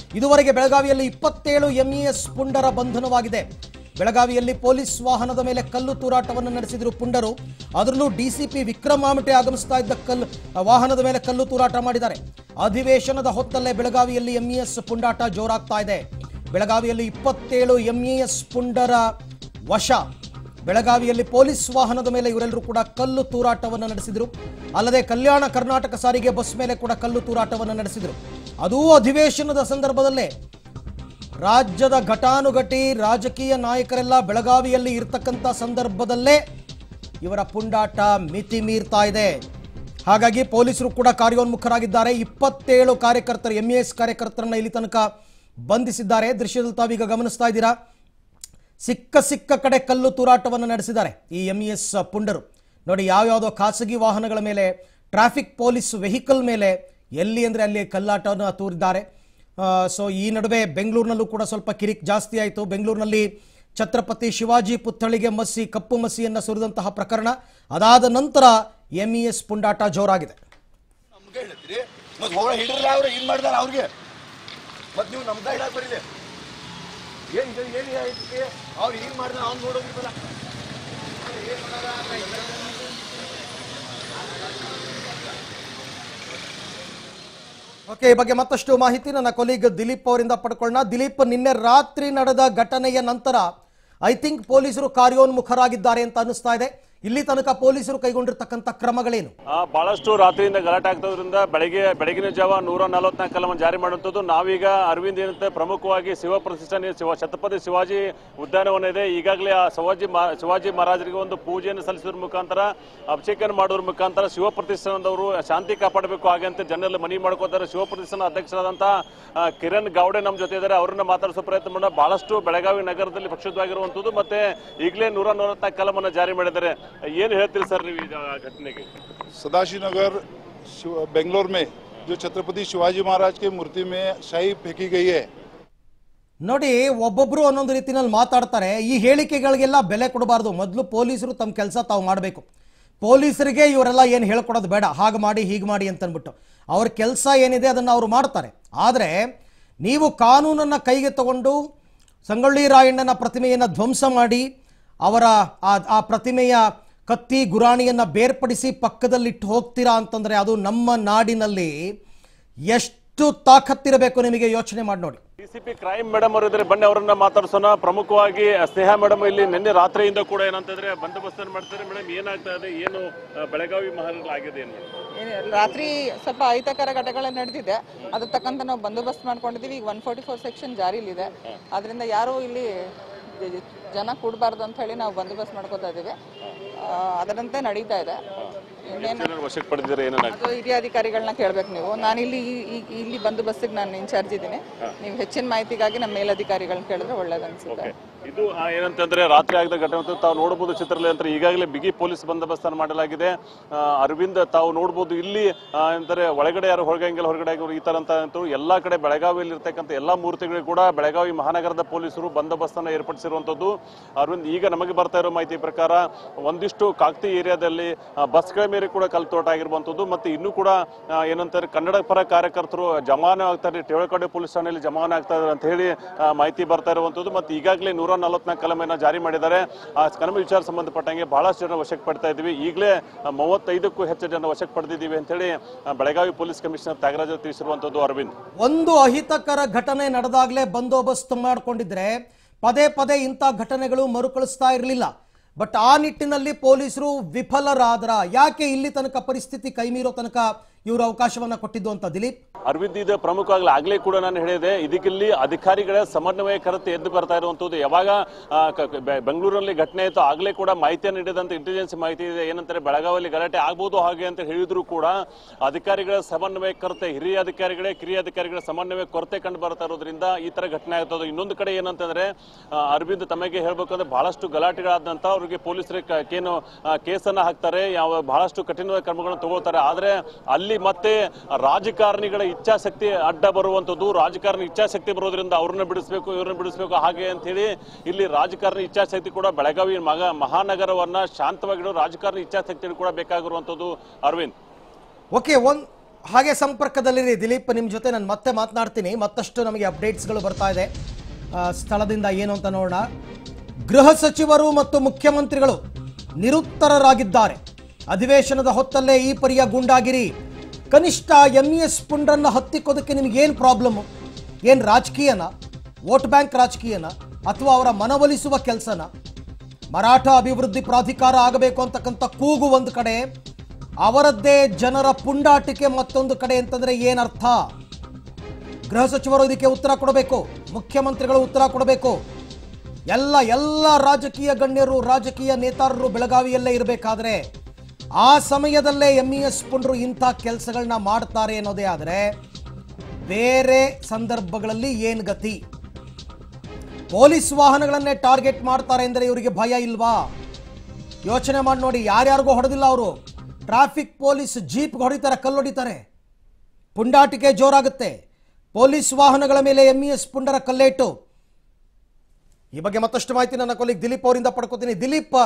ಇದುವರೆಗೆ ಬೆಳಗಾವಿಯಲ್ಲಿ ಇಪ್ಪತ್ತೇಳು ಎಂಇಎಸ್ ಪುಂಡರ ಬಂಧನವಾಗಿದೆ ಬೆಳಗಾವಿಯಲ್ಲಿ ಪೊಲೀಸ್ ವಾಹನದ ಮೇಲೆ ಕಲ್ಲು ತೂರಾಟವನ್ನು ನಡೆಸಿದ್ರು ಪುಂಡರು ಅದರಲ್ಲೂ ಡಿಸಿಪಿ ವಿಕ್ರಮ್ ಆಮಟೆ ಆಗಮಿಸ್ತಾ ಇದ್ದ ಕಲ್ಲು ವಾಹನದ ಮೇಲೆ ಕಲ್ಲು ತೂರಾಟ ಮಾಡಿದ್ದಾರೆ ಅಧಿವೇಶನದ ಹೊತ್ತಲ್ಲೇ ಬೆಳಗಾವಿಯಲ್ಲಿ ಎಂಇಎಸ್ ಪುಂಡಾಟ ಜೋರಾಗ್ತಾ ಇದೆ ಬೆಳಗಾವಿಯಲ್ಲಿ ಇಪ್ಪತ್ತೇಳು ಎಂಇಎಸ್ ಪುಂಡರ ವಶ ಬೆಳಗಾವಿಯಲ್ಲಿ ಪೊಲೀಸ್ ವಾಹನದ ಮೇಲೆ ಇವರೆಲ್ಲರೂ ಕೂಡ ಕಲ್ಲು ತೂರಾಟವನ್ನು ನಡೆಸಿದರು ಅಲ್ಲದೆ ಕಲ್ಯಾಣ ಕರ್ನಾಟಕ ಸಾರಿಗೆ ಬಸ್ ಮೇಲೆ ಕೂಡ ಕಲ್ಲು ತೂರಾಟವನ್ನು ನಡೆಸಿದರು ಅದೂ ಅಧಿವೇಶನದ ಸಂದರ್ಭದಲ್ಲೇ ರಾಜ್ಯದ ಘಟಾನುಘಟಿ ರಾಜಕೀಯ ನಾಯಕರೆಲ್ಲ ಬೆಳಗಾವಿಯಲ್ಲಿ ಇರ್ತಕ್ಕಂಥ ಸಂದರ್ಭದಲ್ಲೇ ಇವರ ಪುಂಡಾಟ ಮಿತಿ ಮೀರ್ತಾ ಇದೆ ಹಾಗಾಗಿ ಪೊಲೀಸರು ಕೂಡ ಕಾರ್ಯೋನ್ಮುಖರಾಗಿದ್ದಾರೆ ಇಪ್ಪತ್ತೇಳು ಕಾರ್ಯಕರ್ತರು ಎಂ ಎಸ್ ಕಾರ್ಯಕರ್ತರನ್ನ ಇಲ್ಲಿ ತನಕ ಬಂಧಿಸಿದ್ದಾರೆ ದೃಶ್ಯದಲ್ಲಿ ತಾವೀಗ ಗಮನಿಸ್ತಾ ಇದ್ದೀರಾ ಸಿಕ್ಕ ಸಿಕ್ಕ ಕಡೆ ಕಲ್ಲು ತೂರಾಟವನ್ನು ನಡೆಸಿದ್ದಾರೆ ಈ ಎಂ ಎಸ್ ಪುಂಡರು ನೋಡಿ ಯಾವ್ಯಾವುದೋ ಖಾಸಗಿ ವಾಹನಗಳ ಮೇಲೆ ಟ್ರಾಫಿಕ್ ಪೊಲೀಸ್ ವೆಹಿಕಲ್ ಮೇಲೆ ಎಲ್ಲಿ ಅಂದರೆ ಅಲ್ಲಿ ಕಲ್ಲಾಟವನ್ನು ತೂರಿದ್ದಾರೆ ಸೊ ಈ ನಡುವೆ ಬೆಂಗಳೂರಿನಲ್ಲೂ ಕೂಡ ಸ್ವಲ್ಪ ಕಿರಿಕ್ ಜಾಸ್ತಿ ಆಯಿತು ಬೆಂಗಳೂರಿನಲ್ಲಿ ಛತ್ರಪತಿ ಶಿವಾಜಿ ಪುತ್ಥಳಿಗೆ ಮಸಿ ಕಪ್ಪು ಮಸಿಯನ್ನು ಸುರಿದಂತಹ ಪ್ರಕರಣ ಅದಾದ ನಂತರ ಎಂ ಇ ಎಸ್ ಪುಂಡಾಟ ಜೋರಾಗಿದೆ ನಮ್ಗೆ ಹೇಳ್ತೀರಿ ಮತ್ತೆ ಹೋಗ ಹಿಡಿರಲ್ಲ ಅವ್ರು ಏನು ಮಾಡ್ದಾರ ಅವ್ರಿಗೆ ಮತ್ತೆ ನೀವು ನಮ್ದ ಇಡಾಕ್ ಬರೀಲಿ ಏನು ಇದು ಏನು ಐತಿ ಅವ್ರು ಏನು ಮಾಡ್ದಾರ ಅವ್ನು ನೋಡೋದಿಲ್ಲ ಓಕೆ ಈ ಬಗ್ಗೆ ಮತ್ತಷ್ಟು ಮಾಹಿತಿ ನನ್ನ ಕೊಲೀಗ್ ದಿಲೀಪ್ ಅವರಿಂದ ಪಡ್ಕೊಳ್ಳೋಣ ದಿಲೀಪ್ ನಿನ್ನೆ ರಾತ್ರಿ ನಡೆದ ಘಟನೆಯ ನಂತರ ಐ ಥಿಂಕ್ ಪೊಲೀಸರು ಕಾರ್ಯೋನ್ಮುಖರಾಗಿದ್ದಾರೆ ಅಂತ ಅನಿಸ್ತಾ ಇದೆ ಇಲ್ಲಿ ತನಕ ಪೊಲೀಸರು ಕೈಗೊಂಡಿರ್ತಕ್ಕಂಥ ಕ್ರಮಗಳೇನು ಆ, ಬಹಳಷ್ಟು ರಾತ್ರಿಯಿಂದ ಗಲಾಟೆ ಆಗ್ತದ್ರಿಂದ ಬೆಳಗ್ಗೆ ಬೆಳಗಿನ ಜಾವ ನೂರ ನಲವತ್ನಾಲ್ಕು ಕಲಮನ್ನು ಜಾರಿ ಮಾಡುವಂಥದ್ದು ನಾವೀಗ ಅರವಿಂದ್ ಏನಂತೆ ಪ್ರಮುಖವಾಗಿ ಶಿವ ಪ್ರತಿಷ್ಠಾನ ಶಿವ ಛತ್ರಪತಿ ಶಿವಾಜಿ ಉದ್ಯಾನವನ ಇದೆ ಈಗಾಗಲೇ ಆ ಶಿವಾಜಿ ಮಹಾ- ಶಿವಾಜಿ ಮಹಾರಾಜರಿಗೆ ಒಂದು ಪೂಜೆಯನ್ನು ಸಲ್ಲಿಸೋದ್ರ ಮುಖಾಂತರ ಅಭಿಷೇಕನ ಮಾಡೋದ್ರ ಮುಖಾಂತರ ಶಿವ ಪ್ರತಿಷ್ಠಾನದವರು ಶಾಂತಿ ಕಾಪಾಡಬೇಕು ಹಾಗೆ ಅಂತ ಜನರಲ್ಲಿ ಮನವಿ ಮಾಡ್ಕೋತಾರೆ ಶಿವ ಪ್ರತಿಷ್ಠಾನ ಅಧ್ಯಕ್ಷರಾದಂಥ ಆ, ಕಿರಣ್ ಗೌಡೆ ನಮ್ಮ ಜೊತೆ ಇದ್ದಾರೆ ಅವರನ್ನ ಮಾತಾಡಿಸೋ ಪ್ರಯತ್ನ ಮಾಡೋಣ ಬಹಳಷ್ಟು ಬೆಳಗಾವಿ ನಗರದಲ್ಲಿ ಪ್ರಕ್ಷುಬ್ಧವಾಗಿರುವಂಥದ್ದು ಮತ್ತೆ ಈಗಲೇ ನೂರ ನಲವತ್ನಾಲ್ಕು ಕಲಮನ್ನು ಜಾರಿ ಮಾಡಿದ್ದಾರೆ ಏನು ಹೇಳ್ತೀರಿ ಸರ್ ನೀವು ಈ ಆ ಘಟನೆಗೆ सदाशिव नगर शिव- बेंगलोर में जो छत्रपति शिवाजी महाराज की मूर्ति में शाही फेंकी गई है ನೋಡಿ ಒಬ್ಬೊಬ್ರು ಒಂದೊಂದು ರೀತಿನಲ್ಲಿ ಮಾತಾಡ್ತಾರೆ ಈ ಹೇಳಿಕೆಗಳಿಗೆಲ್ಲ ಬೆಲೆ ಕೊಡಬಾರ್ದು ಮೊದಲು ಪೊಲೀಸರು ತಮ್ಮ ಕೆಲಸ ತಾವು ಮಾಡಬೇಕು ಪೊಲೀಸರಿಗೆ ಇವರೆಲ್ಲ ಏನು ಹೇಳ್ಕೊಡೋದು ಬೇಡ ಹಾಗೆ ಮಾಡಿ ಹೀಗೆ ಮಾಡಿ ಅಂತಂದ್ಬಿಟ್ಟು ಅವ್ರ ಕೆಲಸ ಏನಿದೆ ಅದನ್ನು ಅವರು ಮಾಡ್ತಾರೆ ಆದರೆ ನೀವು ಕಾನೂನನ್ನು ಕೈಗೆ ತಗೊಂಡು ಸಂಗೊಳ್ಳಿ ರಾಯಣ್ಣನ ಪ್ರತಿಮೆಯನ್ನು ಧ್ವಂಸ ಮಾಡಿ ಅವರ ಆ ಆ ಪ್ರತಿಮೆಯ ಕತ್ತಿ ಗುರಾಣಿಯನ್ನು ಬೇರ್ಪಡಿಸಿ ಪಕ್ಕದಲ್ಲಿಟ್ಟು ಹೋಗ್ತೀರಾ ಅಂತಂದರೆ ಅದು ನಮ್ಮ ನಾಡಿನಲ್ಲಿ ಎಷ್ಟು ತಾಕತ್ತಿರಬೇಕು ನಿಮಗೆ ಯೋಚನೆ ಮಾಡಿ ನೋಡಿ ಡಿಸಿಪಿ ಕ್ರೈಮ್ ಮೇಡಮ್ ಅವರು ಇದ್ದಾರೆ ಬನ್ನಿ ಅವರನ್ನ ಮಾತಾಡ್ಸೋಣ ಪ್ರಮುಖವಾಗಿ ಸ್ನೇಹ ಮೇಡಮ್ ಇಲ್ಲಿ ನಿನ್ನೆ ರಾತ್ರಿಯಿಂದ ಕೂಡ ಏನಂತಂದ್ರೆ ಬಂದೋಬಸ್ತ್ ಮಾಡ್ತಾರೆ ಮೇಡಮ್ ಏನಾಗ್ತಾ ಇದೆ ಏನು ಆ, ಬೆಳಗಾವಿ ಮಹಾನಗರ ಆಗಿದೆ ಏನು ಏನ್- ರಾತ್ರಿ ಸ್ವಲ್ಪ ಅಹಿತಕರ ಘಟನೆಗಳು ನಡೆದಿದೆ ಅದ್ರ ತಕ್ಕಂತ ನಾವು ಬಂದೋಬಸ್ತ್ ಮಾಡ್ಕೊಂಡಿದೀವಿ ಈಗ ಒನ್ ಫೋರ್ಟಿ ಫೋರ್ ಸೆಕ್ಷನ್ ಜಾರಿಲಿದೆ ಅದರಿಂದ ಯಾರು ಇಲ್ಲಿ ಜ- ಜ- ಜನ ಕೂಡಬಾರ್ದು ಅಂತ ಹೇಳಿ ನಾವು ಬಂದೋಬಸ್ತ್ ಮಾಡ್ಕೋತಾ ಇದೀವಿ ಆ, ಅದರಂತೆ ನಡೀತಾ ಇದೆ ಇನ್ನೇನು ಏನಾದ್ರು ವಶಕ್ಕೆ ಪಡೆದಿದ್ರೆ ಏನೇನಾಗ್ತದೆ ಅದು ಹಿರಿಯ ಅಧಿಕಾರಿಗಳನ್ನ ಕೇಳ್ಬೇಕು ನೀವು ನಾನು ಇಲ್ಲಿ ಈ- ಈ- ಇಲ್ಲಿ ಬಂದೋಬಸ್ತಿಗೆ ನಾನು ಇನ್ಚಾರ್ಜ್ ಇದ್ದೀನಿ ನೀವು ಹೆಚ್ಚಿನ ಮಾಹಿತಿಗಾಗಿ ನಮ್ಮ ಮೇಲಧಿಕಾರಿಗಳನ್ನ ಕೇಳಿದ್ರೆ ಒಳ್ಳೇದು ಅನ್ಸುತ್ತೆ ಇದು ಆ, ಏನಂತಂದ್ರೆ ರಾತ್ರಿ ಆಗಿದ ಘಟನೆ ಮತ್ತು ತಾವು ನೋಡಬಹುದು ಚಿತ್ರದಲ್ಲಿ ಅಂತ ಈಗಾಗಲೇ ಬಿಗಿ ಪೊಲೀಸ್ ಬಂದೋಬಸ್ತನ್ನು ಮಾಡಲಾಗಿದೆ ಆ, ಅರವಿಂದ್ ತಾವು ನೋಡಬಹುದು ಇಲ್ಲಿ ಆ, ಅಂದರೆ ಒಳಗಡೆ ಯಾರು ಹೊರಗಂಗಿಲ್ಲ ಹೊರಗಡೆ ಆಗಿರೋ ಈ ತರ ಅಂತ ಅಂತೂ ಎಲ್ಲಾ ಕಡೆ ಬೆಳಗಾವಿಯಲ್ಲಿ ಇರ್ತಕ್ಕಂಥ ಎಲ್ಲಾ ಮೂರ್ತಿಗಳಿಗೂ ಕೂಡ ಬೆಳಗಾವಿ ಮಹಾನಗರದ ಪೊಲೀಸರು ಬಂದೋಬಸ್ತನ್ನು ಏರ್ಪಡಿಸಿರುವಂತದ್ದು ಅರವಿಂದ್ ಈಗ ನಮಗೆ ಬರ್ತಾ ಇರೋ ಮಾಹಿತಿ ಪ್ರಕಾರ ಒಂದಿಷ್ಟು ಕಾಕ್ತಿ ಏರಿಯಾದಲ್ಲಿ ಆ, ಬಸ್ಗಳ ಮೇಲೆ ಕೂಡ ಕಲ್ಲು ತೋಟ ಆಗಿರುವಂಥದ್ದು ಮತ್ತೆ ಇನ್ನೂ ಕೂಡ ಆ, ಏನಂತಾರೆ ಕನ್ನಡ ಪರ ಕಾರ್ಯಕರ್ತರು ಜಮಾನ ಆಗ್ತಾರೆ ಟೇವಳಕಡೆ ಪೊಲೀಸ್ ಠಾಣೆಯಲ್ಲಿ ಜಮಾನ ಆಗ್ತಾ ಇದ್ದಾರೆ ಅಂತ ಹೇಳಿ ಆ, ಮಾಹಿತಿ ಬರ್ತಾ ಇರುವಂಥದ್ದು ಮತ್ತೆ ಈಗಾಗಲೇ ನೂರ ನಲವತ್ನಾಲ್ಕು ಕಲಮೆಯನ್ನು ಜಾರಿ ಮಾಡಿದ್ದಾರೆ ಆ ಕಲಮೆ ವಿಚಾರ ಸಂಬಂಧಪಟ್ಟಂಗೆ ಬಹಳಷ್ಟು ಜನ ವಶಕ್ಕೆ ಪಡ್ತಾ ಇದ್ದೀವಿ ಈಗಲೇ ಆ, ಮೂವತ್ತೈದಕ್ಕೂ ಹೆಚ್ಚು ಜನ ವಶಕ್ಕೆ ಪಡೆದಿದ್ದೀವಿ ಅಂತ ಹೇಳಿ ಆ, ಬೆಳಗಾವಿ ಪೊಲೀಸ್ ಕಮಿಷನರ್ ತ್ಯಾಗರಾಜ್ ಅವರು ತಿಳಿಸಿರುವಂಥದ್ದು ಅರವಿಂದ್ ಒಂದು ಅಹಿತಕರ ಘಟನೆ ನಡೆದಾಗಲೇ ಬಂದೋಬಸ್ತ್ ಮಾಡಿಕೊಂಡಿದ್ರೆ ಪದೇ ಪದೇ ಇಂಥ ಘಟನೆಗಳು ಮರುಕಳಿಸ್ತಾ ಇರಲಿಲ್ಲ ಬಟ್ ಆ ನಿಟ್ಟಿನಲ್ಲಿ ಪೊಲೀಸರು ವಿಫಲರಾದ್ರ ಯಾಕೆ ಇಲ್ಲಿ ತನಕ ಪರಿಸ್ಥಿತಿ ಕೈಮೀರೋ ತನಕ ಇವರು ಅವಕಾಶವನ್ನ ಕೊಟ್ಟಿದ್ದು ಅಂತ ದಿಲೀಪ್ ಅರವಿಂದ್ ಇದು ಪ್ರಮುಖವಾಗಿ ಆಗ್ಲೇ ಕೂಡ ನಾನು ಹೇಳಿದೆ ಇದಕ್ಕಿಲ್ಲಿ ಅಧಿಕಾರಿಗಳ ಸಮನ್ವಯ ಕೊರತೆ ಎದ್ದು ಬರ್ತಾ ಇರುವಂತದ್ದು ಯಾವಾಗ ಆ, ಕ- ಕ- ಬೆ- ಬೆಂಗಳೂರಲ್ಲಿ ಘಟನೆ ಆಯಿತು ಆಗ್ಲೇ ಕೂಡ ಮಾಹಿತಿಯನ್ನು ನೀಡಿದಂತ ಇಂಟೆಲಿಜೆನ್ಸ್ ಮಾಹಿತಿ ಇದೆ ಏನಂತಾರೆ ಬೆಳಗಾವಿಯಲ್ಲಿ ಗಲಾಟೆ ಆಗ್ಬೋದು ಹಾಗೆ ಅಂತ ಹೇಳಿದ್ರು ಕೂಡ ಅಧಿಕಾರಿಗಳ ಸಮನ್ವಯ ಕೊರತೆ ಹಿರಿಯ ಅಧಿಕಾರಿಗಳೇ ಕಿರಿಯ ಅಧಿಕಾರಿಗಳ ಸಮನ್ವಯ ಕೊರತೆ ಕಂಡು ಬರ್ತಾ ಇರೋದ್ರಿಂದ ಈ ತರ ಘಟನೆ ಆಗ್ತದೆ ಇನ್ನೊಂದು ಕಡೆ ಏನಂತಂದ್ರೆ ಆ, ಅರವಿಂದ್ ತಮಗೆ ಹೇಳ್ಬೇಕಂದ್ರೆ ಬಹಳಷ್ಟು ಗಲಾಟೆಗಳಾದಂತ ಅವರಿಗೆ ಪೊಲೀಸರಿಗೆ ಏನು ಕೇಸನ್ನ ಹಾಕ್ತಾರೆ ಯಾವ ಬಹಳಷ್ಟು ಕಠಿಣವಾದ ಕ್ರಮಗಳನ್ನು ತಗೊಳ್ತಾರೆ ಆದ್ರೆ ಅಲ್ಲಿ ಮತ್ತೆ ರಾಜಕಾರಣಿಗಳ ಇಚ್ಛಾಶಕ್ತಿ ಅಡ್ಡ ಬರುವಂತದ್ದು ರಾಜಕಾರಣಿ ಇಚ್ಛಾಶಕ್ತಿ ಬರೋದ್ರಿಂದ ಅವ್ರನ್ನ ಬಿಡಿಸ್ಬೇಕು ಇವ್ರನ್ನ ಬಿಡಿಸ್ಬೇಕು ಹಾಗೆ ಅಂತ ಹೇಳಿ ಇಲ್ಲಿ ರಾಜಕಾರಣಿ ಇಚ್ಛಾಶಕ್ತಿ ಕೂಡ ಬೆಳಗಾವಿ ಮಗ ಮಹಾನಗರವನ್ನ ಶಾಂತವಾಗಿಡೋ ರಾಜಕಾರಣಿ ಇಚ್ಛಾಶಕ್ತಿ ಕೂಡ ಬೇಕಾಗಿರುವಂತದ್ದು ಅರವಿಂದ್ ಓಕೆ ಒಂದ್ ಹಾಗೆ ಸಂಪರ್ಕದಲ್ಲಿರಿ ದಿಲೀಪ್ ನಿಮ್ಮ ಜೊತೆ ನಾನು ಮತ್ತೆ ಮಾತನಾಡ್ತೀನಿ ಮತ್ತಷ್ಟು ನಮಗೆ ಅಪ್ಡೇಟ್ಸ್ಗಳು ಬರ್ತಾ ಇದೆ ಆ, ಸ್ಥಳದಿಂದ ಏನು ಅಂತ ನೋಡೋಣ ಗೃಹ ಸಚಿವರು ಮತ್ತು ಮುಖ್ಯಮಂತ್ರಿಗಳು ನಿರುತ್ತರರಾಗಿದ್ದಾರೆ ಅಧಿವೇಶನದ ಹೊತ್ತಲ್ಲೇ ಈ ಪರಿಯ ಗುಂಡಾಗಿರಿ ಕನಿಷ್ಠ ಎಂ ಇ ಎಸ್ ಪುಂಡ್ರನ್ನ ಹತ್ತಿಕ್ಕೋದಕ್ಕೆ ನಿಮಗೇನು ಪ್ರಾಬ್ಲಮ್ಮು ಏನು ರಾಜಕೀಯನ ವೋಟ್ ಬ್ಯಾಂಕ್ ರಾಜಕೀಯನ ಅಥವಾ ಅವರ ಮನವೊಲಿಸುವ ಕೆಲಸನ ಮರಾಠ ಅಭಿವೃದ್ಧಿ ಪ್ರಾಧಿಕಾರ ಆಗಬೇಕು ಅಂತಕ್ಕಂಥ ಕೂಗು ಒಂದು ಕಡೆ ಅವರದ್ದೇ ಜನರ ಪುಂಡಾಟಿಕೆ ಮತ್ತೊಂದು ಕಡೆ ಅಂತಂದ್ರೆ ಏನರ್ಥ ಗೃಹ ಸಚಿವರು ಇದಕ್ಕೆ ಉತ್ತರ ಕೊಡಬೇಕು ಮುಖ್ಯಮಂತ್ರಿಗಳು ಉತ್ತರ ಕೊಡಬೇಕು ಎಲ್ಲ ಎಲ್ಲ ರಾಜಕೀಯ ಗಣ್ಯರು ರಾಜಕೀಯ ನೇತಾರರು ಬೆಳಗಾವಿಯಲ್ಲೇ ಇರಬೇಕಾದ್ರೆ ಆ ಸಮಯದಲ್ಲೇ ಎಂ ಇ ಎಸ್ ಪುಂಡ್ರು ಇಂಥ ಕೆಲಸಗಳನ್ನ ಮಾಡ್ತಾರೆ ಅನ್ನೋದೇ ಆದರೆ ಬೇರೆ ಸಂದರ್ಭಗಳಲ್ಲಿ ಏನು ಗತಿ ಪೊಲೀಸ್ ವಾಹನಗಳನ್ನೇ ಟಾರ್ಗೆಟ್ ಮಾಡ್ತಾರೆ ಅಂದರೆ ಇವರಿಗೆ ಭಯ ಇಲ್ವಾ ಯೋಚನೆ ಮಾಡಿ ನೋಡಿ ಯಾರ್ಯಾರಿಗೂ ಹೊಡೆದಿಲ್ಲ ಅವರು ಟ್ರಾಫಿಕ್ ಪೊಲೀಸ್ ಜೀಪ್ಗೆ ಹೊಡಿತಾರೆ ಕಲ್ಲು ಹೊಡಿತಾರೆ ಪುಂಡಾಟಿಕೆ ಜೋರಾಗುತ್ತೆ ಪೊಲೀಸ್ ವಾಹನಗಳ ಮೇಲೆ ಎಂ ಇ ಎಸ್ ಪುಂಡರ ಕಲ್ಲೇಟು ಈ ಬಗ್ಗೆ ಮತ್ತಷ್ಟು ಮಾಹಿತಿ ನನ್ನ ಕೊಲಿಗ್ ದಿಲೀಪ್ ಅವರಿಂದ ಪಡ್ಕೋತೀನಿ ದಿಲೀಪ್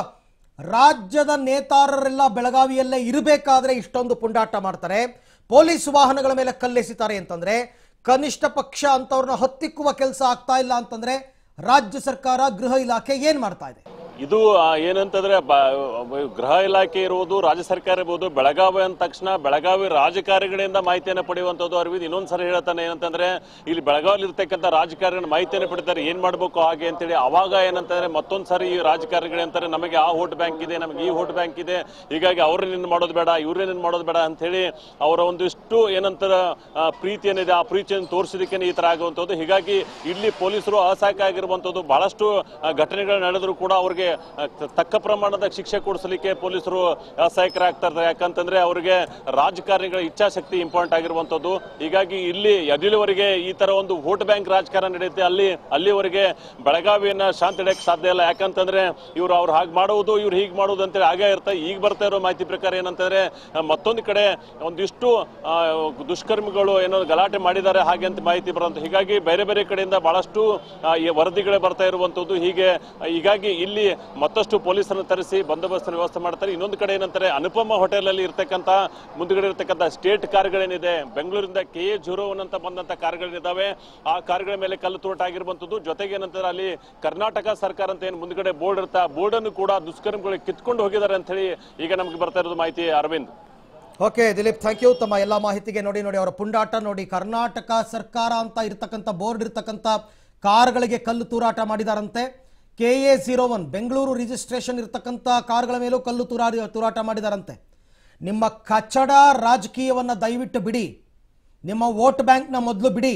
ರಾಜ್ಯದ ನೇತಾರರೆಲ್ಲ ಬೆಳಗಾವಿಯಲ್ಲೇ ಇರಬೇಕಾದ್ರೆ ಇಷ್ಟೊಂದು ಪುಂಡಾಟ ಮಾಡ್ತಾರೆ ಪೊಲೀಸ್ ವಾಹನಗಳ ಮೇಲೆ ಕಲ್ಲೆಸಿತಾರೆ ಅಂತಂದ್ರೆ ಕನಿಷ್ಠ ಪಕ್ಷ ಅಂತವ್ರನ್ನ ಹತ್ತಿಕ್ಕುವ ಕೆಲಸ ಆಗ್ತಾ ಇಲ್ಲ ಅಂತಂದ್ರೆ ರಾಜ್ಯ ಸರ್ಕಾರ ಗೃಹ ಇಲಾಖೆ ಏನ್ ಮಾಡ್ತಾ ಇದೆ ಇದು ಆ, ಏನಂತಂದ್ರೆ ಬ- ಗೃಹ ಇಲಾಖೆ ಇರುವುದು ರಾಜ್ಯ ಸರ್ಕಾರ ಇರ್ಬೋದು ಬೆಳಗಾವಿ ಅಂದ ತಕ್ಷಣ ಬೆಳಗಾವಿ ರಾಜಕಾರಣಿಗಳಿಂದ ಮಾಹಿತಿಯನ್ನು ಪಡೆಯುವಂಥದ್ದು ಅರವಿಂದ್ ಇನ್ನೊಂದ್ಸರಿ ಹೇಳ್ತಾನೆ ಏನಂತಂದ್ರೆ ಇಲ್ಲಿ ಬೆಳಗಾವಿ ಇರ್ತಕ್ಕಂಥ ರಾಜಕಾರಣ ಮಾಹಿತಿಯನ್ನು ಪಡಿತಾರೆ ಏನ್ ಮಾಡ್ಬೇಕು ಹಾಗೆ ಅಂತೇಳಿ ಅವಾಗ ಏನಂತಂದ್ರೆ ಮತ್ತೊಂದ್ ಸರಿ ಈ ರಾಜಕಾರಣಿಗಳು ಅಂತಾರೆ ನಮಗೆ ಆ ವೋಟ್ ಬ್ಯಾಂಕ್ ಇದೆ ನಮಗೆ ಈ ವೋಟ್ ಬ್ಯಾಂಕ್ ಇದೆ ಹೀಗಾಗಿ ಅವ್ರನ್ನೇನು ಮಾಡೋದು ಬೇಡ ಇವ್ರನ್ನೇನು ಮಾಡೋದು ಬೇಡ ಅಂತ ಹೇಳಿ ಅವರ ಒಂದಿಷ್ಟು ಏನಂತಾರ ಆ, ಪ್ರೀತಿ ಏನಿದೆ ಆ ಪ್ರೀತಿಯನ್ನು ತೋರಿಸೋದಕ್ಕೆ ಈ ತರ ಆಗುವಂಥದ್ದು ಹೀಗಾಗಿ ಇಲ್ಲಿ ಪೊಲೀಸರು ಅಸಹಾಯಕ ಆಗಿರುವಂಥದ್ದು ಬಹಳಷ್ಟು ಆ, ಘಟನೆಗಳು ನಡೆದರೂ ಕೂಡ ಅವ್ರಿಗೆ ಆ, ತ- ತಕ್ಕ ಪ್ರಮಾಣದ ಶಿಕ್ಷೆ ಕೊಡಿಸಲಿಕ್ಕೆ ಪೊಲೀಸರು ಅಸಹಾಯಕರಾಗ್ತಾ ಇರ್ತಾರೆ ಯಾಕಂತಂದ್ರೆ ಅವರಿಗೆ ರಾಜಕಾರಣಿಗಳ ಇಚ್ಛಾಶಕ್ತಿ ಇಂಪಾರ್ಟೆಂಟ್ ಆಗಿರುವಂಥದ್ದು ಹೀಗಾಗಿ ಇಲ್ಲಿ ಎಲ್ಲಿವರೆಗೆ ಈ ತರ ಒಂದು ವೋಟ್ ಬ್ಯಾಂಕ್ ರಾಜಕಾರಣ ನಡೆಯುತ್ತೆ ಅಲ್ಲಿ ಅಲ್ಲಿವರೆಗೆ ಬೆಳಗಾವಿಯನ್ನ ಶಾಂತಿ ಹಿಡಿಯಕ್ಕೆ ಸಾಧ್ಯ ಇಲ್ಲ ಯಾಕಂತಂದ್ರೆ ಇವರು ಅವ್ರು ಹಾಗೆ ಮಾಡುವುದು ಇವ್ರು ಹೀಗೆ ಮಾಡುವುದು ಅಂತೇಳಿ ಆಗೇ ಇರ್ತಾರೆ ಈಗ ಬರ್ತಾ ಇರೋ ಮಾಹಿತಿ ಪ್ರಕಾರ ಏನಂತಂದ್ರೆ ಆ, ಮತ್ತೊಂದು ಕಡೆ ಒಂದಿಷ್ಟು ಆ, ದುಷ್ಕರ್ಮಿಗಳು ಏನೋ ಗಲಾಟೆ ಮಾಡಿದ್ದಾರೆ ಹಾಗೆ ಅಂತ ಮಾಹಿತಿ ಬರುವಂತ ಹೀಗಾಗಿ ಬೇರೆ ಬೇರೆ ಕಡೆಯಿಂದ ಬಹಳಷ್ಟು ಆ, ಈ ವರದಿಗಳೇ ಬರ್ತಾ ಇರುವಂತದ್ದು ಹೀಗೆ ಆ, ಹೀಗಾಗಿ ಇಲ್ಲಿ ಮತ್ತಷ್ಟು ಪೊಲೀಸರನ್ನು ತರಿಸಿ ಬಂದೋಬಸ್ತ್ ವ್ಯವಸ್ಥೆ ಮಾಡ್ತಾರೆ ಇನ್ನೊಂದು ಕಡೆ ಏನಂತಾರೆ ಅನುಪಮ ಹೋಟೆಲ್ ಅಲ್ಲಿ ಇರ್ತಕ್ಕಂಥ ಮುಂದ್ಗಡೆ ಇರ್ತಕ್ಕಂಥ ಸ್ಟೇಟ್ ಕಾರ್ಗಳೇನಿದೆ ಬೆಂಗಳೂರಿಂದ ಕೆ ಎ ಜೀರೋ ಒನ್ ಅಂತ ಬಂದಂತ ಕಾರ್ಗಳಿದಾವೆ ಆ ಕಾರ್ಗಳ ಮೇಲೆ ಕಲ್ಲು ತೋಟ ಆಗಿರುವಂತದ್ದು ಜೊತೆಗೆ ಏನಂತಾರೆ ಅಲ್ಲಿ ಕರ್ನಾಟಕ ಸರ್ಕಾರ ಅಂತ ಏನು ಮುಂದ್ಗಡೆ ಬೋರ್ಡ್ ಇರುತ್ತೆ ಆ ಬೋರ್ಡ್ ಅನ್ನು ಕೂಡ ದುಷ್ಕರ್ಮಿಗಳಿಗೆ ಕಿತ್ಕೊಂಡು ಹೋಗಿದ್ದಾರೆ ಅಂತ ಹೇಳಿ ಈಗ ನಮ್ಗೆ ಬರ್ತಾ ಇರೋದು ಮಾಹಿತಿ Arvind okay Dilip thank you ತಮ್ಮ ಎಲ್ಲ ಮಾಹಿತಿಗೆ ನೋಡಿ ನೋಡಿ ಅವರ ಪುಂಡಾಟ ನೋಡಿ ಕರ್ನಾಟಕ ಸರ್ಕಾರ ಅಂತ ಇರ್ತಕ್ಕಂಥ ಬೋರ್ಡ್ ಇರ್ತಕ್ಕಂಥ ಕಾರ್ಗಳಿಗೆ ಕಲ್ಲು ತೂರಾಟ ಮಾಡಿದಾರಂತೆ K A zero one Bengaluru registration ಇರ್ತಕ್ಕಂಥ ಕಾರ್ಗಳ ಮೇಲೂ ಕಲ್ಲು ತೂರಾಡಿ ತೂರಾಟ ಮಾಡಿದಾರಂತೆ ನಿಮ್ಮ ಕಚಡ ರಾಜಕೀಯವನ್ನು ದಯವಿಟ್ಟು ಬಿಡಿ ನಿಮ್ಮ ವೋಟ್ ಬ್ಯಾಂಕ್ನ ಮೊದಲು ಬಿಡಿ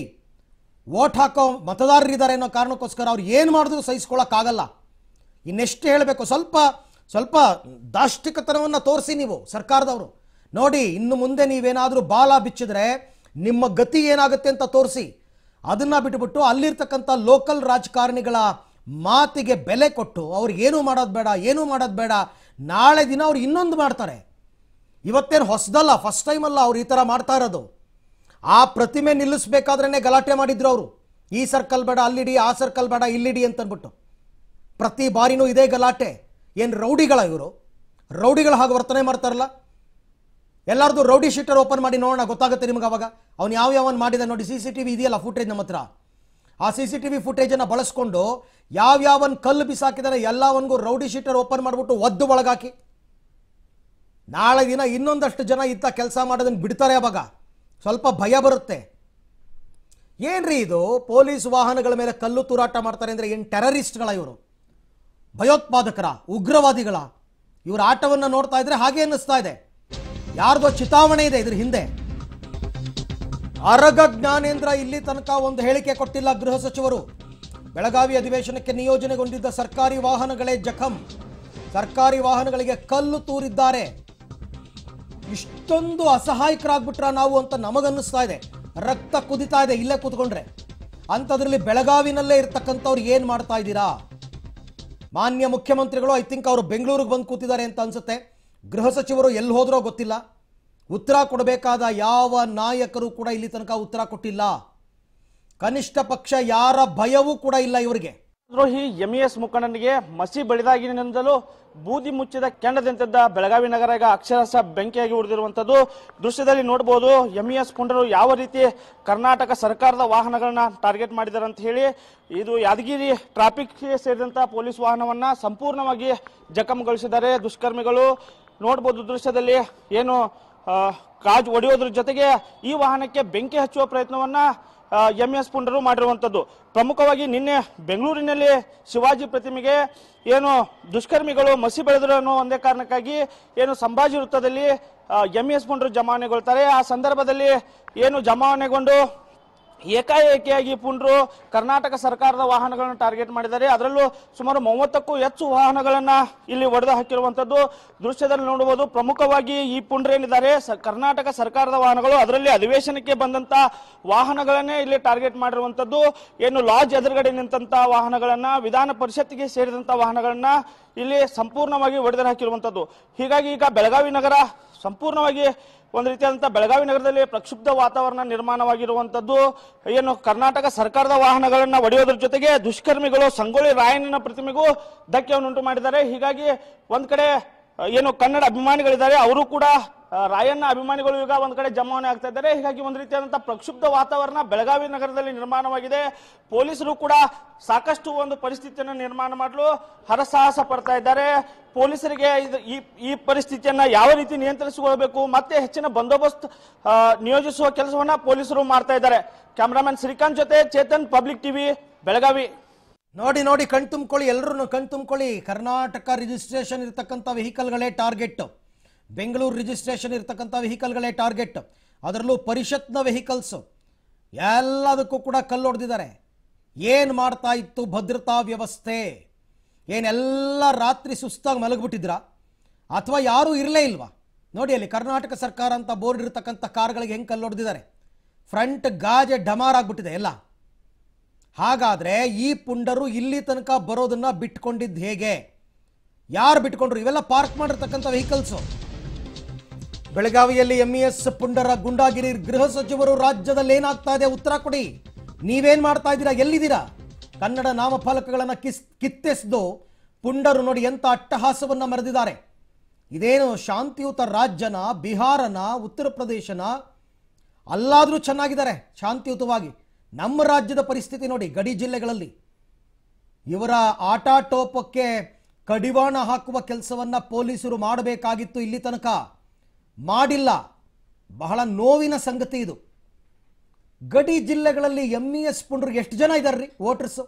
ವೋಟ್ ಹಾಕೋ ಮತದಾರರಿದ್ದಾರೆ ಅನ್ನೋ ಕಾರಣಕ್ಕೋಸ್ಕರ ಅವ್ರು ಏನು ಮಾಡಿದ್ರು ಸಹಿಸ್ಕೊಳ್ಳೋಕ್ಕಾಗಲ್ಲ ಇನ್ನೆಷ್ಟು ಹೇಳಬೇಕು ಸ್ವಲ್ಪ ಸ್ವಲ್ಪ ದಾಷ್ಟಿಕತನವನ್ನು ತೋರಿಸಿ ನೀವು ಸರ್ಕಾರದವರು ನೋಡಿ ಇನ್ನು ಮುಂದೆ ನೀವೇನಾದರೂ ಬಾಲ ಬಿಚ್ಚಿದ್ರೆ ನಿಮ್ಮ ಗತಿ ಏನಾಗುತ್ತೆ ಅಂತ ತೋರಿಸಿ ಅದನ್ನ ಬಿಟ್ಬಿಟ್ಟು ಅಲ್ಲಿರ್ತಕ್ಕಂಥ ಲೋಕಲ್ ರಾಜಕಾರಣಿಗಳ ಮಾತಿಗೆ ಬೆಲೆ ಕೊಟ್ಟು ಅವ್ರಿಗೆ ಏನೂ ಮಾಡೋದು ಬೇಡ ಏನೂ ಮಾಡೋದು ಬೇಡ ನಾಳೆ ದಿನ ಅವ್ರು ಇನ್ನೊಂದು ಮಾಡ್ತಾರೆ ಇವತ್ತೇನು ಹೊಸದಲ್ಲ ಫಸ್ಟ್ ಟೈಮ್ ಅಲ್ಲ ಅವ್ರು ಈ ಥರ ಮಾಡ್ತಾ ಇರೋದು ಆ ಪ್ರತಿಮೆ ನಿಲ್ಲಿಸ್ಬೇಕಾದ್ರೇ ಗಲಾಟೆ ಮಾಡಿದ್ರು ಅವರು ಈ ಸರ್ಕಲ್ ಬೇಡ ಅಲ್ಲಿಡಿ ಆ ಸರ್ಕಲ್ ಬೇಡ ಇಲ್ಲಿಡಿ ಅಂತಂದ್ಬಿಟ್ಟು ಪ್ರತಿ ಬಾರಿನೂ ಇದೇ ಗಲಾಟೆ ಏನು ರೌಡಿಗಳ ಇವರು ರೌಡಿಗಳ ಹಾಗೆ ವರ್ತನೆ ಮಾಡ್ತಾರಲ್ಲ ಎಲ್ಲರದು ರೌಡಿ ಶೀಟರ್ ಓಪನ್ ಮಾಡಿ ನೋಡೋಣ ಗೊತ್ತಾಗುತ್ತೆ ನಿಮ್ಗೆ ಅವಾಗ ಅವ್ನು ಯಾವ ಯಾವನ್ ಮಾಡಿದ ನೋಡಿ ಸಿ ಸಿ ಟಿ ವಿ ಇದೆಯಲ್ಲ ಫುಟೇಜ್ ನಮ್ಮ ಹತ್ರ ಆ ಸಿ ಸಿ ಟಿ ವಿ ಫುಟೇಜನ್ನು ಬಳಸ್ಕೊಂಡು ಯಾವ್ಯಾವನ್ ಕಲ್ಲು ಬಿಸಾಕಿದಾರೆ ಎಲ್ಲವನ್ಗೂ ರೌಡಿ ಶೀಟರ್ ಓಪನ್ ಮಾಡಿಬಿಟ್ಟು ಒದ್ದು ಒಳಗಾಕಿ ನಾಳೆ ದಿನ ಇನ್ನೊಂದಷ್ಟು ಜನ ಇಂಥ ಕೆಲಸ ಮಾಡೋದನ್ನು ಬಿಡ್ತಾರೆ ಅವಾಗ ಸ್ವಲ್ಪ ಭಯ ಬರುತ್ತೆ ಏನ್ರಿ ಇದು ಪೊಲೀಸ್ ವಾಹನಗಳ ಮೇಲೆ ಕಲ್ಲು ತೂರಾಟ ಮಾಡ್ತಾರೆ ಅಂದರೆ ಏನು ಟೆರರಿಸ್ಟ್ಗಳ ಇವರು ಭಯೋತ್ಪಾದಕರ ಉಗ್ರವಾದಿಗಳ ಇವರ ಆಟವನ್ನು ನೋಡ್ತಾ ಇದ್ರೆ ಹಾಗೆ ಅನ್ನಿಸ್ತಾ ಇದೆ ಯಾರ್ದೋ ಚಿತಾವಣೆ ಇದೆ ಇದ್ರ ಹಿಂದೆ ಅರಗ ಜ್ಞಾನೇಂದ್ರ ಇಲ್ಲಿ ತನಕ ಒಂದು ಹೇಳಿಕೆ ಕೊಟ್ಟಿಲ್ಲ ಗೃಹ ಸಚಿವರು ಬೆಳಗಾವಿ ಅಧಿವೇಶನಕ್ಕೆ ನಿಯೋಜನೆಗೊಂಡಿದ್ದ ಸರ್ಕಾರಿ ವಾಹನಗಳೇ ಜಖಂ ಸರ್ಕಾರಿ ವಾಹನಗಳಿಗೆ ಕಲ್ಲು ತೂರಿದ್ದಾರೆ ಇಷ್ಟೊಂದು ಅಸಹಾಯಕರಾಗ್ಬಿಟ್ರ ನಾವು ಅಂತ ನಮಗನ್ನಿಸ್ತಾ ಇದೆ ರಕ್ತ ಕುದಿತಾ ಇದೆ ಇಲ್ಲೇ ಕೂತ್ಕೊಂಡ್ರೆ ಅಂಥದ್ರಲ್ಲಿ ಬೆಳಗಾವಿನಲ್ಲೇ ಇರ್ತಕ್ಕಂಥವ್ರು ಏನು ಮಾಡ್ತಾ ಇದ್ದೀರಾ ಮಾನ್ಯ ಮುಖ್ಯಮಂತ್ರಿಗಳು ಐ ಥಿಂಕ್ ಅವರು ಬೆಂಗಳೂರಿಗೆ ಬಂದು ಕೂತಿದ್ದಾರೆ ಅಂತ ಅನ್ಸುತ್ತೆ ಗೃಹ ಸಚಿವರು ಎಲ್ಲಿ ಹೋದ್ರೋ ಗೊತ್ತಿಲ್ಲ ಉತ್ತರ ಕೊಡಬೇಕಾದ ಯಾವ ನಾಯಕರು ಕೂಡ ಇಲ್ಲಿ ತನಕ ಉತ್ತರ ಕೊಟ್ಟಿಲ್ಲ ಕನಿಷ್ಠ ಪಕ್ಷ ಯಾರ ಭಯವೂ ಕೂಡ ಇಲ್ಲ ಇವರಿಗೆ ದ್ರೋಹಿ ಎಂಇಎಸ್ ಮುಖಂಡನಿಗೆ ಮಸಿ ಬಳಿದಾಗಿನಿಂದಲೂ ಬೂದಿ ಮುಚ್ಚಿದ ಕೆಂಡದಂತಿದ್ದ ಬೆಳಗಾವಿ ನಗರ ಈಗ ಅಕ್ಷರಶಃ ಬೆಂಕಿಯಾಗಿ ಉಳಿದಿರುವಂಥದ್ದು ದೃಶ್ಯದಲ್ಲಿ ನೋಡಬಹುದು ಎಂಇಎಸ್ ಪುಂಡರು ಯಾವ ರೀತಿ ಕರ್ನಾಟಕ ಸರ್ಕಾರದ ವಾಹನಗಳನ್ನ ಟಾರ್ಗೆಟ್ ಮಾಡಿದ್ದಾರೆ ಅಂತ ಹೇಳಿ ಇದು ಯಾದಗಿರಿ ಟ್ರಾಫಿಕ್ಗೆ ಸೇರಿದಂಥ ಪೊಲೀಸ್ ವಾಹನವನ್ನ ಸಂಪೂರ್ಣವಾಗಿ ಜಖಂಗೊಳಿಸಿದ್ದಾರೆ ದುಷ್ಕರ್ಮಿಗಳು ನೋಡ್ಬೋದು ದೃಶ್ಯದಲ್ಲಿ ಏನು ಆ, ಕಾಜು ಒಡೆಯೋದ್ರ ಜೊತೆಗೆ ಈ ವಾಹನಕ್ಕೆ ಬೆಂಕಿ ಹಚ್ಚುವ ಪ್ರಯತ್ನವನ್ನ ಎಂ ಎಸ್ ಪುಂಡರು ಮಾಡಿರುವಂಥದ್ದು ಪ್ರಮುಖವಾಗಿ ನಿನ್ನೆ ಬೆಂಗಳೂರಿನಲ್ಲಿ ಶಿವಾಜಿ ಪ್ರತಿಮೆಗೆ ಏನು ದುಷ್ಕರ್ಮಿಗಳು ಮಸಿ ಬೆಳೆದರು ಅನ್ನೋ ಒಂದೇ ಕಾರಣಕ್ಕಾಗಿ ಏನು ಸಂಭಾಜಿ ವೃತ್ತದಲ್ಲಿ ಎಂ ಎಸ್ ಪುಂಡರು ಜಮಾವಣೆಗೊಳ್ತಾರೆ ಆ ಸಂದರ್ಭದಲ್ಲಿ ಏನು ಜಮಾವಣೆಗೊಂಡು ಏಕಾಏಕಿಯಾಗಿ ಪುಂಡ್ರು ಕರ್ನಾಟಕ ಸರ್ಕಾರದ ವಾಹನಗಳನ್ನು ಟಾರ್ಗೆಟ್ ಮಾಡಿದ್ದಾರೆ ಅದರಲ್ಲೂ ಸುಮಾರು ಮೂವತ್ತಕ್ಕೂ ಹೆಚ್ಚು ವಾಹನಗಳನ್ನ ಇಲ್ಲಿ ಒಡೆದು ಹಾಕಿರುವಂತದ್ದು ದೃಶ್ಯದಲ್ಲಿ ನೋಡಬಹುದು ಪ್ರಮುಖವಾಗಿ ಈ ಪುಂಡ್ರೇನಿದ್ದಾರೆ ಸ- ಕರ್ನಾಟಕ ಸರ್ಕಾರದ ವಾಹನಗಳು ಅದರಲ್ಲಿ ಅಧಿವೇಶನಕ್ಕೆ ಬಂದಂತ ವಾಹನಗಳನ್ನೇ ಇಲ್ಲಿ ಟಾರ್ಗೆಟ್ ಮಾಡಿರುವಂತದ್ದು ಏನು ಲಾಜ್ ಎದುರುಗಡೆ ನಿಂತಂತ ವಾಹನಗಳನ್ನ ವಿಧಾನ ಪರಿಷತ್ತಿಗೆ ಸೇರಿದಂತ ವಾಹನಗಳನ್ನ ಇಲ್ಲಿ ಸಂಪೂರ್ಣವಾಗಿ ಒಡೆದು ಹಾಕಿರುವಂತದ್ದು ಹೀಗಾಗಿ ಈಗ ಬೆಳಗಾವಿ ನಗರ ಸಂಪೂರ್ಣವಾಗಿ ಒಂದು ರೀತಿಯಾದಂಥ ಬೆಳಗಾವಿ ನಗರದಲ್ಲಿ ಪ್ರಕ್ಷುಬ್ಧ ವಾತಾವರಣ ನಿರ್ಮಾಣವಾಗಿರುವಂಥದ್ದು ಏನು ಕರ್ನಾಟಕ ಸರ್ಕಾರದ ವಾಹನಗಳನ್ನ ಒಡೆಯೋದ್ರ ಜೊತೆಗೆ ದುಷ್ಕರ್ಮಿಗಳು ಸಂಗೊಳ್ಳಿ ರಾಯಣ್ಣನ ಪ್ರತಿಮೆಗೂ ಧಕ್ಕೆಯನ್ನುಂಟು ಮಾಡಿದ್ದಾರೆ ಹೀಗಾಗಿ ಒಂದ್ ಕಡೆ ಆ, ಏನು ಕನ್ನಡ ಅಭಿಮಾನಿಗಳಿದ್ದಾರೆ ಅವರು ಕೂಡ ಆ, ರಾಯಣ್ಣ ಅಭಿಮಾನಿಗಳು ಈಗ ಒಂದ್ ಕಡೆ ಜಮಾವಣೆ ಆಗ್ತಾ ಇದ್ದಾರೆ ಹೀಗಾಗಿ ಒಂದು ರೀತಿಯಾದಂತಹ ಪ್ರಕ್ಷುಬ್ಧ ವಾತಾವರಣ ಬೆಳಗಾವಿ ನಗರದಲ್ಲಿ ನಿರ್ಮಾಣವಾಗಿದೆ ಪೊಲೀಸರು ಕೂಡ ಸಾಕಷ್ಟು ಒಂದು ಪರಿಸ್ಥಿತಿಯನ್ನು ನಿರ್ಮಾಣ ಮಾಡಲು ಹರಸಾಹಸ ಪಡ್ತಾ ಇದ್ದಾರೆ ಪೊಲೀಸರಿಗೆ ಇದು ಈ ಈ ಪರಿಸ್ಥಿತಿಯನ್ನ ಯಾವ ರೀತಿ ನಿಯಂತ್ರಿಸಿಕೊಳ್ಬೇಕು ಮತ್ತೆ ಹೆಚ್ಚಿನ ಬಂದೋಬಸ್ತ್ ಆ, ನಿಯೋಜಿಸುವ ಕೆಲಸವನ್ನ ಪೊಲೀಸರು ಮಾಡ್ತಾ ಇದ್ದಾರೆ ಕ್ಯಾಮರಾಮನ್ ಶ್ರೀಕಾಂತ್ ಜೊತೆ ಚೇತನ್ ಪಬ್ಲಿಕ್ ಟಿವಿ ಬೆಳಗಾವಿ ನೋಡಿ ನೋಡಿ ಕಣ್ ತುಂಬ್ಕೊಳ್ಳಿ ಎಲ್ಲರೂ ಕಣ್ ತುಂಬ್ಕೊಳ್ಳಿ ಕರ್ನಾಟಕ ರಿಜಿಸ್ಟ್ರೇಷನ್ ಇರ್ತಕ್ಕಂಥ ವೆಹಿಕಲ್ಗಳೇ ಟಾರ್ಗೆಟ್ ಬೆಂಗಳೂರು ರಿಜಿಸ್ಟ್ರೇಷನ್ ಇರ್ತಕ್ಕಂಥ ವೆಹಿಕಲ್ಗಳೇ ಟಾರ್ಗೆಟ್ ಅದರಲ್ಲೂ ಪರಿಷತ್ನ ವೆಹಿಕಲ್ಸು ಎಲ್ಲದಕ್ಕೂ ಕೂಡ ಕಲ್ಲು ಹೊಡೆದಿದ್ದಾರೆ ಏನು ಮಾಡ್ತಾ ಇತ್ತು ಭದ್ರತಾ ವ್ಯವಸ್ಥೆ ಏನೆಲ್ಲ ರಾತ್ರಿ ಸುಸ್ತಾಗಿ ಮಲಗಿಬಿಟ್ಟಿದ್ರಾ ಅಥವಾ ಯಾರೂ ಇರಲೇ ಇಲ್ವಾ ನೋಡಿ ಅಲ್ಲಿ ಕರ್ನಾಟಕ ಸರ್ಕಾರ ಅಂತ ಬೋರ್ಡ್ ಇರತಕ್ಕಂಥ ಕಾರ್ಗಳಿಗೆ ಹೆಂಗೆ ಕಲ್ಲು ಹೊಡೆದಿದ್ದಾರೆ ಫ್ರಂಟ್ ಗಾಜೆ ಡಮಾರ್ ಆಗ್ಬಿಟ್ಟಿದೆ ಎಲ್ಲ ಹಾಗಾದ್ರೆ ಈ ಪುಂಡರು ಇಲ್ಲಿ ತನಕ ಬರೋದನ್ನ ಬಿಟ್ಕೊಂಡಿದ್ದು ಹೇಗೆ ಯಾರು ಬಿಟ್ಕೊಂಡ್ರು ಇವೆಲ್ಲ ಪಾರ್ಕ್ ಮಾಡಿರ್ತಕ್ಕಂಥ ವೆಹಿಕಲ್ಸು ಬೆಳಗಾವಿಯಲ್ಲಿ ಎಂಇಎಸ್ ಪುಂಡರ ಗುಂಡಾಗಿರಿ ಗೃಹ ಸಚಿವರು ರಾಜ್ಯದಲ್ಲಿ ಏನಾಗ್ತಾ ಇದೆ ಉತ್ತರ ಕೊಡಿ ನೀವೇನ್ ಮಾಡ್ತಾ ಇದ್ದೀರಾ ಎಲ್ಲಿದ್ದೀರಾ ಕನ್ನಡ ನಾಮಫಲಕಗಳನ್ನು ಕಿಸ್ ಕಿತ್ತೆಸ್ದು ಪುಂಡರು ನೋಡಿ ಎಂತ ಅಟ್ಟಹಾಸವನ್ನ ಮೆರೆದಿದ್ದಾರೆ ಇದೇನು ಶಾಂತಿಯುತ ರಾಜ್ಯನ ಬಿಹಾರನ ಉತ್ತರ ಪ್ರದೇಶನ ಅಲ್ಲಾದರೂ ಚೆನ್ನಾಗಿದ್ದಾರೆ ಶಾಂತಿಯುತವಾಗಿ ನಮ್ಮ ರಾಜ್ಯದ ಪರಿಸ್ಥಿತಿ ನೋಡಿ ಗಡಿ ಜಿಲ್ಲೆಗಳಲ್ಲಿ ಇವರ ಆಟಾಟೋಪಕ್ಕೆ ಕಡಿವಾಣ ಹಾಕುವ ಕೆಲಸವನ್ನ ಪೊಲೀಸರು ಮಾಡಬೇಕಾಗಿತ್ತು ಇಲ್ಲಿ ತನಕ ಮಾಡಿಲ್ಲ ಬಹಳ ನೋವಿನ ಸಂಗತಿ ಇದು ಗಡಿ ಜಿಲ್ಲೆಗಳಲ್ಲಿ ಎಂ ಇ ಎಸ್ ಪುಂಡ್ರಿಗೆ ಎಷ್ಟು ಜನ ಇದ್ದಾರೆ ರೀ ವೋಟರ್ಸು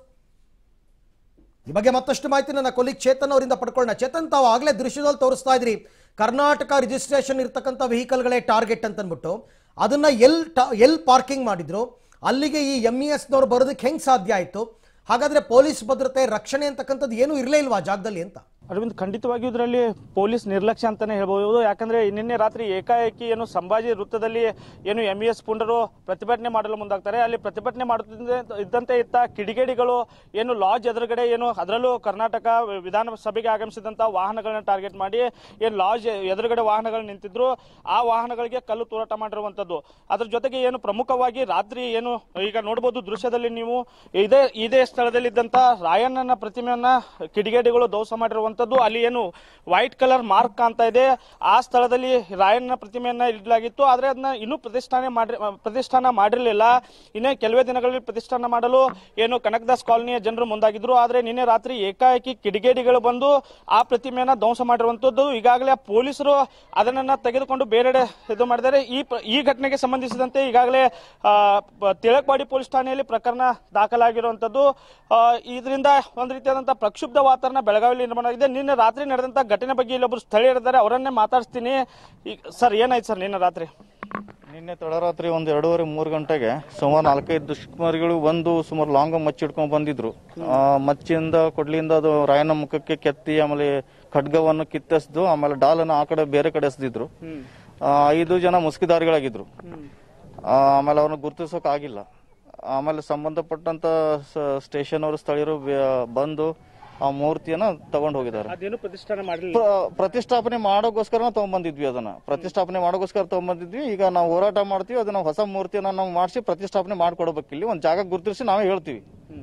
ಈ ಬಗ್ಗೆ ಮತ್ತಷ್ಟು ಮಾಹಿತಿ ನನ್ನ ಕೊಲಿಗ್ ಚೇತನ್ ಅವರಿಂದ ಪಡ್ಕೊಳ್ಳೋಣ ಚೇತನ್ ತಾವು ಆಗಲೇ ದೃಶ್ಯದಲ್ಲಿ ತೋರಿಸ್ತಾ ಇದ್ರಿ ಕರ್ನಾಟಕ ರಿಜಿಸ್ಟ್ರೇಷನ್ ಇರ್ತಕ್ಕಂಥ ವೆಹಿಕಲ್ಗಳೇ ಟಾರ್ಗೆಟ್ ಅಂತನ್ಬಿಟ್ಟು ಅದನ್ನ ಎಲ್ ಎಲ್ ಪಾರ್ಕಿಂಗ್ ಮಾಡಿದ್ರು ಅಲ್ಲಿಗೆ ಈ ಎಂ ಇ ಎಸ್ನವ್ರು ಬರೋದಕ್ಕೆ ಹೆಂಗೆ ಸಾಧ್ಯ ಆಯಿತು ಹಾಗಾದ್ರೆ ಪೊಲೀಸ್ ಭದ್ರತೆ ರಕ್ಷಣೆ ಅಂತಕ್ಕಂಥದ್ದು ಏನೂ ಇರಲೇ ಇಲ್ವಾ ಆ ಜಾಗದಲ್ಲಿ ಅಂತ ಅರವಿಂದ್ ಖಂಡಿತವಾಗಿಯೂ ಇದರಲ್ಲಿ ಪೊಲೀಸ್ ನಿರ್ಲಕ್ಷ್ಯ ಅಂತಾನೆ ಹೇಳ್ಬೋದು ಯಾಕಂದ್ರೆ ನಿನ್ನೆ ರಾತ್ರಿ ಏಕಾಏಕಿ ಏನು ಸಂಭಾಜಿ ವೃತ್ತದಲ್ಲಿ ಏನು ಎಂ ಎಸ್ ಪುಂಡರು ಪ್ರತಿಭಟನೆ ಮಾಡಲು ಮುಂದಾಗ್ತಾರೆ ಅಲ್ಲಿ ಪ್ರತಿಭಟನೆ ಮಾಡುತ್ತಿದ್ದ ಇದ್ದಂತೆ ಇತ್ತ ಕಿಡಿಗೇಡಿಗಳು ಏನು ಲಾಜ್ ಎದುರುಗಡೆ ಏನು ಅದರಲ್ಲೂ ಕರ್ನಾಟಕ ವಿಧಾನಸಭೆಗೆ ಆಗಮಿಸಿದಂತ ವಾಹನಗಳನ್ನ ಟಾರ್ಗೆಟ್ ಮಾಡಿ ಏನು ಲಾಜ್ ಎದುರುಗಡೆ ವಾಹನಗಳು ನಿಂತಿದ್ರು ಆ ವಾಹನಗಳಿಗೆ ಕಲ್ಲು ತೂರಾಟ ಮಾಡಿರುವಂತದ್ದು ಅದ್ರ ಜೊತೆಗೆ ಏನು ಪ್ರಮುಖವಾಗಿ ರಾತ್ರಿ ಏನು ಈಗ ನೋಡಬಹುದು ದೃಶ್ಯದಲ್ಲಿ ನೀವು ಇದೇ ಇದೇ ಸ್ಥಳದಲ್ಲಿದ್ದಂತ ರಾಯಣ್ಣನ ಪ್ರತಿಮೆಯನ್ನ ಕಿಡಿಗೇಡಿಗಳು ಧ್ವಂಸ ಮಾಡಿರುವಂತದ್ದು ಅಲ್ಲಿ ಏನು ವೈಟ್ ಕಲರ್ ಮಾರ್ಕ್ ಕಾಣ್ತಾ ಇದೆ ಆ ಸ್ಥಳದಲ್ಲಿ ರಾಯಣ್ಣನ ಪ್ರತಿಮೆಯನ್ನ ಇಡಲಾಗಿತ್ತು ಆದ್ರೆ ಅದನ್ನ ಇನ್ನೂ ಪ್ರತಿಷ್ಠಾನೆ ಮಾಡಿ ಪ್ರತಿಷ್ಠಾನ ಮಾಡಿರಲಿಲ್ಲ ಇನ್ನೇ ಕೆಲವೇ ದಿನಗಳಲ್ಲಿ ಪ್ರತಿಷ್ಠಾನ ಮಾಡಲು ಏನು ಕನಕದಾಸ್ ಕಾಲನಿಯ ಜನರು ಮುಂದಾಗಿದ್ರು ಆದ್ರೆ ನಿನ್ನೆ ರಾತ್ರಿ ಏಕಾಏಕಿ ಕಿಡಿಗೇಡಿಗಳು ಬಂದು ಆ ಪ್ರತಿಮೆಯನ್ನ ಧ್ವಂಸ ಮಾಡಿರುವಂತದ್ದು ಈಗಾಗಲೇ ಪೊಲೀಸರು ಅದನ್ನ ತೆಗೆದುಕೊಂಡು ಬೇರೆಡೆ ಇದು ಮಾಡಿದ್ದಾರೆ ಈ ಪ್ರ- ಈ ಘಟನೆಗೆ ಸಂಬಂಧಿಸಿದಂತೆ ಈಗಾಗಲೇ ಆ, ಪ- ತಿಳಕವಾಡಿ ಪೊಲೀಸ್ ಠಾಣೆಯಲ್ಲಿ ಪ್ರಕರಣ ದಾಖಲಾಗಿರುವಂತದ್ದು ಇದರಿಂದ ಒಂದು ರೀತಿಯಾದಂತಹ ಪ್ರಕ್ಷುಬ್ಧ ವಾತಾವರಣ ಬೆಳಗಾವಿಯಲ್ಲಿ ನಿರ್ಮಾಣ ಆಗಿದೆ ನಿನ್ನೆ ರಾತ್ರಿ ನಡೆದಂತ ಘಟನೆ ಬಗ್ಗೆ ಇಲ್ಲೊಬ್ರು ಸ್ಥಳೀಯರಿದ್ದಾರೆ ಅವರನ್ನೇ ಮಾತಾಡಿಸ್ತೀನಿ ಈಗ ಸರ್ ಏನಾಯ್ತು ಸರ್ ನಿನ್ನೆ ರಾತ್ರಿ ನಿನ್ನೆ ತಡರಾತ್ರಿ ಒಂದು ಎರಡೂವರೆ ಮೂರು ಗಂಟೆಗೆ ಸುಮಾರು ನಾಲ್ಕೈದು ದುಷ್ಕರ್ಮಿಗಳು ಬಂದು ಸುಮಾರು ಲಾಂಗ್ ಮಚ್ಚಿ ಹಿಡ್ಕೊಂಡು ಬಂದಿದ್ರು ಆ, ಮಚ್ಚಿಯಿಂದ ಕೊಡ್ಲಿಯಿಂದ ಅದು ರಾಯನ ಮುಖಕ್ಕೆ ಕೆತ್ತಿ ಆಮೇಲೆ ಖಡ್ಗವನ್ನು ಕಿತ್ತೆಸ್ದು ಆಮೇಲೆ ಡಾಲನ್ನು ಆ ಕಡೆ ಬೇರೆ ಕಡೆ ಎಸ್ದಿದ್ರು ಆ, ಐದು ಜನ ಮುಸ್ಕಿದಾರಿಗಳಾಗಿದ್ರು ಆ, ಆಮೇಲೆ ಅವ್ರನ್ನ ಗುರುತಿಸೋಕೆ ಆಗಿಲ್ಲ ಆಮೇಲೆ ಸಂಬಂಧಪಟ್ಟಂತ ಸ್ಟೇಷನ್ ಅವರು ಸ್ಥಳೀಯರು ಬೆ- ಬಂದು ಆ ಮೂರ್ತಿಯನ್ನ ತಗೊಂಡು ಹೋಗಿದ್ದಾರೆ ಅದೇನು ಪ್ರತಿಷ್ಠಾನ ಮಾಡಲಿಲ್ಲ ಪ್ರ- ಪ್ರತಿಷ್ಠಾಪನೆ ಮಾಡೋಗೋಸ್ಕರ ತಗೊಂಡ್ಬಂದಿದ್ವಿ ಅದನ್ನ ಪ್ರತಿಷ್ಠಾಪನೆ ಮಾಡೋಗೋಸ್ಕರ ತಗೊಂಡ್ಬಂದಿದ್ವಿ ಈಗ ನಾವು ಹೋರಾಟ ಮಾಡ್ತೀವಿ ಅದನ್ನ ಹೊಸ ಮೂರ್ತಿಯನ್ನ ನಾವು ಮಾಡಿಸಿ ಪ್ರತಿಷ್ಠಾಪನೆ ಮಾಡ್ಕೊಡ್ಬೇಕು ಇಲ್ಲಿ ಒಂದು ಜಾಗ ಗುರುತಿಸಿ ನಾವೇ ಹೇಳ್ತೀವಿ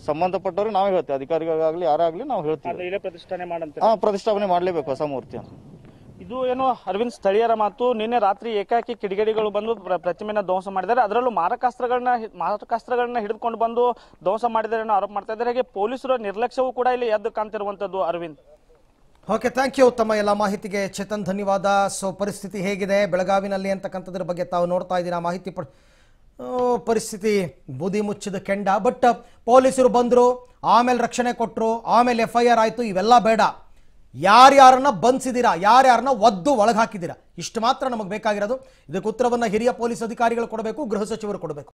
ಸಂಬಂಧಪಟ್ಟವ್ರು ನಾವೇ ಹೇಳ್ತೀವಿ ಅಧಿಕಾರಿಗಳಾಗ್ಲಿ ಯಾರಾಗ್ಲಿ ನಾವು ಹೇಳ್ತೀವಿ ಅದು ಇಲ್ಲೇ ಪ್ರತಿಷ್ಠಾನೆ ಮಾಡಂತ ಹಾ ಪ್ರತಿಷ್ಠಾಪನೆ ಮಾಡ್ಲೇಬೇಕು ಹೊಸ ಮೂರ್ತಿಯನ್ನು ಇದು ಏನು ಅರವಿಂದ್ ಸ್ಥಳೀಯರ ಮಾತು ನಿನ್ನೆ ರಾತ್ರಿ ಏಕಾಏಕಿ ಕಿಡಿಗೇಡಿಗಳು ಬಂದು ಪ್ರ- ಪ್ರತಿಮೆನ ಧ್ವಂಸ ಮಾಡಿದ್ದಾರೆ ಅದರಲ್ಲೂ ಮಾರಕಾಸ್ತ್ರಗಳನ್ನ ಹಿ- ಮಾರಕಾಸ್ತ್ರಗಳನ್ನ ಹಿಡಿದುಕೊಂಡು ಬಂದು ಧ್ವಂಸ ಮಾಡಿದ್ದಾರೆ ಅನ್ನೋ ಆರೋಪ ಮಾಡ್ತಾ ಇದ್ದಾರೆ ಹಾಗೆ ಪೊಲೀಸರ ನಿರ್ಲಕ್ಷ್ಯವೂ ಕೂಡ ಇಲ್ಲಿ ಎದ್ದು ಕಾಣ್ತಿರುವಂತದ್ದು ಅರವಿಂದ್ ಓಕೆ ಥ್ಯಾಂಕ್ ಯು ತಮ್ಮ ಎಲ್ಲ ಮಾಹಿತಿಗೆ ಚೇತನ್ ಧನ್ಯವಾದ ಸೊ ಪರಿಸ್ಥಿತಿ ಹೇಗಿದೆ ಬೆಳಗಾವಿನಲ್ಲಿ ಅಂತಕ್ಕಂಥದ್ರ ಬಗ್ಗೆ ತಾವು ನೋಡ್ತಾ ಇದ್ದೀರಾ ಮಾಹಿತಿ ಪಡ್ ಆ, ಪರಿಸ್ಥಿತಿ ಬೂದಿ ಮುಚ್ಚಿದ ಕೆಂಡ ಬಟ್ ಪೊಲೀಸರು ಬಂದರು ಆಮೇಲೆ ರಕ್ಷಣೆ ಕೊಟ್ಟರು ಆಮೇಲೆ ಎಫ್ ಐ ಆರ್ ಆಯಿತು ಇವೆಲ್ಲ ಬೇಡ ಯಾರ್ಯಾರನ್ನ ಬಂಧಿಸಿದ್ದೀರಾ ಯಾರ್ಯಾರನ್ನ ಒದ್ದು ಒಳಗೆ ಹಾಕಿದ್ದೀರಾ ಇಷ್ಟು ಮಾತ್ರ ನಮಗೆ ಬೇಕಾಗಿರೋದು ಇದಕ್ಕೆ ಉತ್ತರವನ್ನು ಹಿರಿಯ ಪೊಲೀಸ್ ಅಧಿಕಾರಿಗಳು ಕೊಡಬೇಕು ಗೃಹ ಸಚಿವರು ಕೊಡಬೇಕು